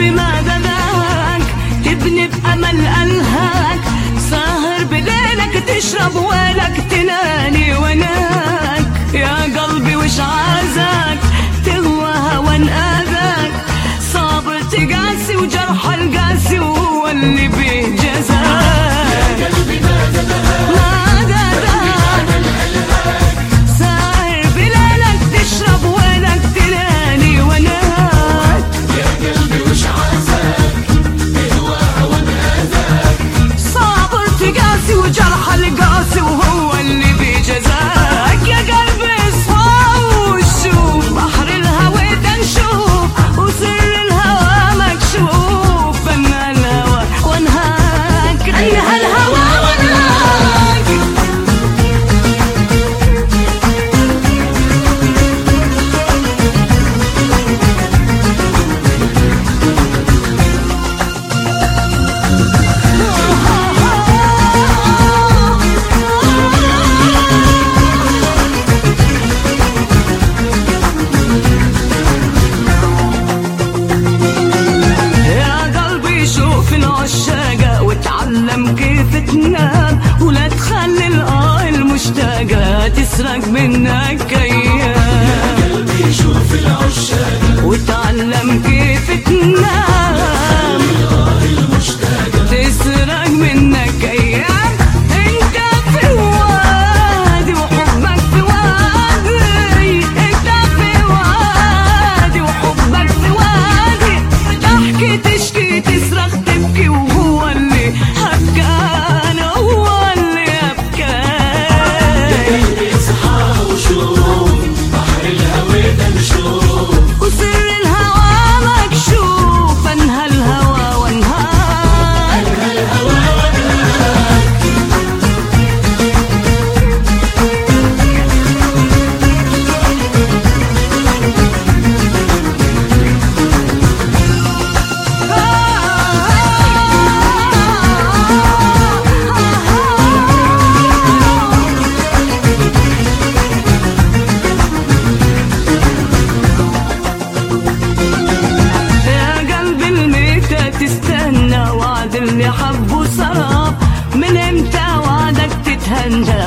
قلبي ما دداك تبني بأمل ألهاك ساهر بليلك تشرب ولك تناني وناك يا قلبي وش عازك تهوى هوى أذاك صابر تقاسي وجرح القاسي وهو اللي بيجزاك ما دداك ساهر بليلك تشرب ولك تناني وناك صابر تقاسي وجرح القاسي وهو اللي بيجزاك يا قلبي اصفى وشوف بحر الهوى تنشوف وسر الهوى مكشوف انا الهوى وانهاك انها الهوى وانهاك يا قلبي شوف العشاقة وتعلم كيف تنام ولا تخلي الآه المشتاقة تسرق منك أيام قلبي شوف العشاق وتعلم كيف تنام المشتاق تسرق منك أيام انت في وادي وحبك في وادي انت في وادي وحبك في وادي تحكي تشكي تصرخ تبكي وهو اللي هبكان هو اللي هبكان قلبي اصحى وشوف بحر الهوى تنشوف وسر الهوى مكشوف انهى الهوى وانهار يا قلبي الميتة تستنى وعد اللي حبه سراب من امتى وعدك تتهنى